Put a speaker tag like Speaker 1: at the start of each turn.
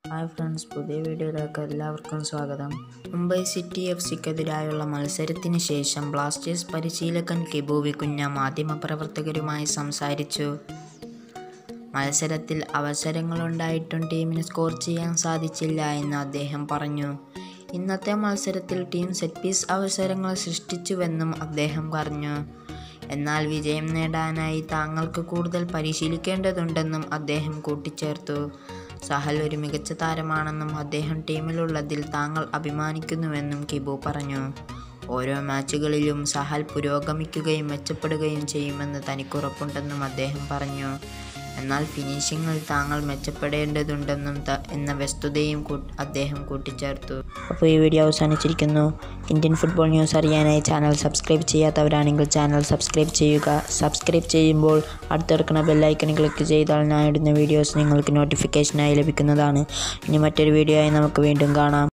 Speaker 1: hi friends പുതിയ വീഡിയോയിലേക്ക് എല്ലാവർക്കും സ്വാഗതം മുംബൈ സിറ്റി എഫ് സിക്കെതിരായുള്ള മത്സരത്തിന് ശേഷം ബ്ലാസ്റ്റേഴ്സ് പരിശീലകൻ കിബു വികുഞ്ഞ മാധ്യമപ്രവർത്തകരുമായി സംസാരിച്ചു മത്സരത്തിൽ അവസരങ്ങളുണ്ടായിട്ടും ടീമിന് സ്കോർ ചെയ്യാൻ സാധിച്ചില്ല എന്ന് അദ്ദേഹം പറഞ്ഞു ഇന്നത്തെ മത്സരത്തിൽ ടീം സെറ്റ് പീസ് അവസരങ്ങൾ സൃഷ്ടിച്ചുവെന്നും അദ്ദേഹം പറഞ്ഞു എന്നാൽ വിജയം നേടാനായി താങ്കൾക്ക് കൂടുതൽ പരിശീലിക്കേണ്ടതുണ്ടെന്നും അദ്ദേഹം കൂട്ടിച്ചേർത്തു സഹൽ ഒരു മികച്ച താരമാണെന്നും അദ്ദേഹം ടീമിലുള്ളതിൽ താങ്കൾ അഭിമാനിക്കുന്നുവെന്നും കിബു പറഞ്ഞു ഓരോ മാച്ചുകളിലും സഹൽ പുരോഗമിക്കുകയും മെച്ചപ്പെടുകയും ചെയ്യുമെന്ന് തനിക്കുറപ്പുണ്ടെന്നും അദ്ദേഹം പറഞ്ഞു എന്നാൽ ഫിനിഷിങ്ങിൽ താങ്കൾ മെച്ചപ്പെടേണ്ടതുണ്ടെന്നും ത- എന്ന വസ്തുതയും കൂ- അദ്ദേഹം കൂട്ടിച്ചേർത്തു അപ്പോൾ ഈ വീഡിയോ അവസാനിച്ചിരിക്കുന്നു ഇന്ത്യൻ ഫുട്ബോൾ ന്യൂസ് അറിയാനായി ചാനൽ സബ്സ്ക്രൈബ് ചെയ്യാത്തവരാണെങ്കിൽ ചാനൽ സബ്സ്ക്രൈബ് ചെയ്യുക സബ്സ്ക്രൈബ് ചെയ്യുമ്പോൾ അടുത്തെടുക്കുന്ന ബെല്ലൈക്കൺ ക്ലിക്ക് ചെയ്താൽ ഞാൻ ഇടുന്ന വീഡിയോസ് നിങ്ങൾക്ക് നോട്ടിഫിക്കേഷനായി ലഭിക്കുന്നതാണ് ഇനി മറ്റൊരു വീഡിയോ ആയി നമുക്ക് വീണ്ടും കാണാം